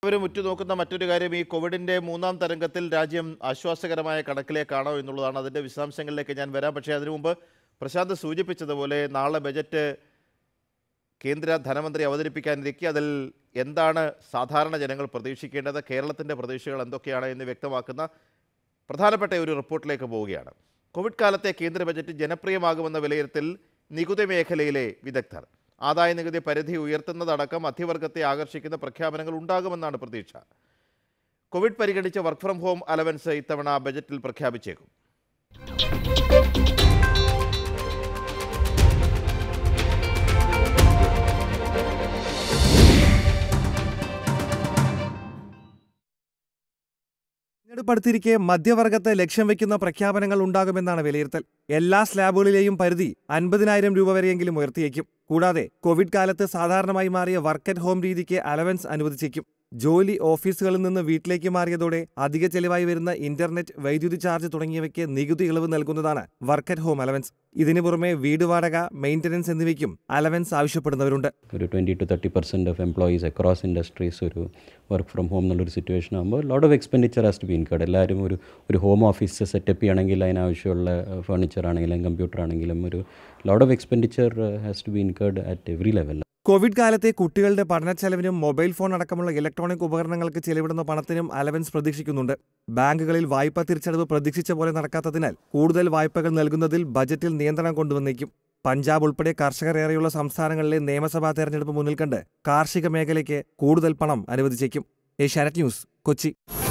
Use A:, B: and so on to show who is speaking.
A: അവരും ഉറ്റുനോക്കുന്ന മറ്റൊരു കാര്യം ഈ കോവിഡിൻ്റെ മൂന്നാം തരംഗത്തിൽ രാജ്യം ആശ്വാസകരമായ കണക്കിലേക്കാണോ എന്നുള്ളതാണ് അതിൻ്റെ വിശദാംശങ്ങളിലേക്ക് ഞാൻ വരാം പക്ഷേ അതിനു മുമ്പ് പ്രശാന്ത് സൂചിപ്പിച്ചതുപോലെ നാളെ ബജറ്റ് കേന്ദ്ര ധനമന്ത്രി അവതരിപ്പിക്കാനിരിക്കെ അതിൽ എന്താണ് സാധാരണ ജനങ്ങൾ പ്രതീക്ഷിക്കേണ്ടത് കേരളത്തിൻ്റെ പ്രതീക്ഷകൾ എന്തൊക്കെയാണ് എന്ന് വ്യക്തമാക്കുന്ന പ്രധാനപ്പെട്ട ഒരു റിപ്പോർട്ടിലേക്ക് പോവുകയാണ് കോവിഡ് കാലത്തെ കേന്ദ്ര ബജറ്റ് ജനപ്രിയമാകുമെന്ന വിലയിരുത്തൽ നികുതി മേഖലയിലെ വിദഗ്ധർ ആദായ നികുതി പരിധി ഉയർത്തുന്നതടക്കം മധ്യവർഗത്തെ ആകർഷിക്കുന്ന പ്രഖ്യാപനങ്ങൾ ഉണ്ടാകുമെന്നാണ് പ്രതീക്ഷ കോവിഡ് പരിഗണിച്ച വർക്ക് ഫ്രം ഹോം അലവൻസ് ഇത്തവണ ബജറ്റിൽ പ്രഖ്യാപിച്ചേക്കും
B: തെരഞ്ഞെടുപ്പ് അടുത്തിരിക്കെ മധ്യവർഗത്തെ ലക്ഷ്യം വെക്കുന്ന പ്രഖ്യാപനങ്ങൾ ഉണ്ടാകുമെന്നാണ് വിലയിരുത്തൽ എല്ലാ സ്ലാബുകളിലെയും പരിധി അൻപതിനായിരം രൂപ വരെയെങ്കിലും ഉയർത്തിയേക്കും കൂടാതെ കോവിഡ് കാലത്ത് സാധാരണമായി മാറിയ വർക്ക് അറ്റ് ഹോം രീതിക്ക് അലവൻസ് അനുവദിച്ചേക്കും ജോലി ഓഫീസുകളിൽ നിന്ന് വീട്ടിലേക്ക് മാറിയതോടെ അധിക ചെലവായി വരുന്ന ഇന്റർനെറ്റ് വൈദ്യുതി ചാർജ് തുടങ്ങിയവയ്ക്ക് നികുതി ഇളവ് നൽകുന്നതാണ് വർക്ക് അറ്റ് ഹോം അലവൻസ് ഇതിനു പുറമെ വീട് വാടക മെയിൻ്റനൻസ് എന്നിവയ്ക്കും അലവൻസ് ആവശ്യപ്പെടുന്നവരുണ്ട്
C: ഒരു twenty two thirty percent of employees across industries ഒരു വർക്ക് ഫ്രം ഹോം എന്നുള്ളൊരു സിറ്റുവേഷൻ ആകുമ്പോൾ lot of expenditure has to be incurred എല്ലാവരും ഒരു ഒരു ഹോം ഓഫീസ് സെറ്റപ്പ് ചെയ്യണമെങ്കിൽ അതിനാവശ്യമുള്ള ഫർണിച്ചർ ആണെങ്കിലും കമ്പ്യൂട്ടർ ആണെങ്കിലും ഒരു lot of expenditure has to be incurred at every level
B: Covid കാലത്തെ കുട്ടികളുടെ പഠന ചെലവിനും മൊബൈൽ ഫോൺ അടക്കമുള്ള ഇലക്ട്രോണിക് ഉപകരണങ്ങൾക്ക് ചെലവിടുന്ന പണത്തിനും അലവൻസ് പ്രതീക്ഷിക്കുന്നുണ്ട് ബാങ്കുകളിൽ വായ്പാ തിരിച്ചടവ് പ്രതീക്ഷിച്ച പോലെ നടക്കാത്തതിനാൽ കൂടുതൽ വായ്പകൾ നൽകുന്നതിൽ ബജറ്റിൽ നിയന്ത്രണം കൊണ്ടുവന്നേക്കും പഞ്ചാബ് ഉൾപ്പെടെ കർഷകർ ഏറെയുള്ള സംസ്ഥാനങ്ങളിലെ നിയമസഭാ തെരഞ്ഞെടുപ്പ് മുന്നിൽ കണ്ട് കാർഷിക മേഖലയ്ക്ക് കൂടുതൽ പണം അനുവദിച്ചേക്കും ഏഷ്യാനെറ്റ് ന്യൂസ് കൊച്ചി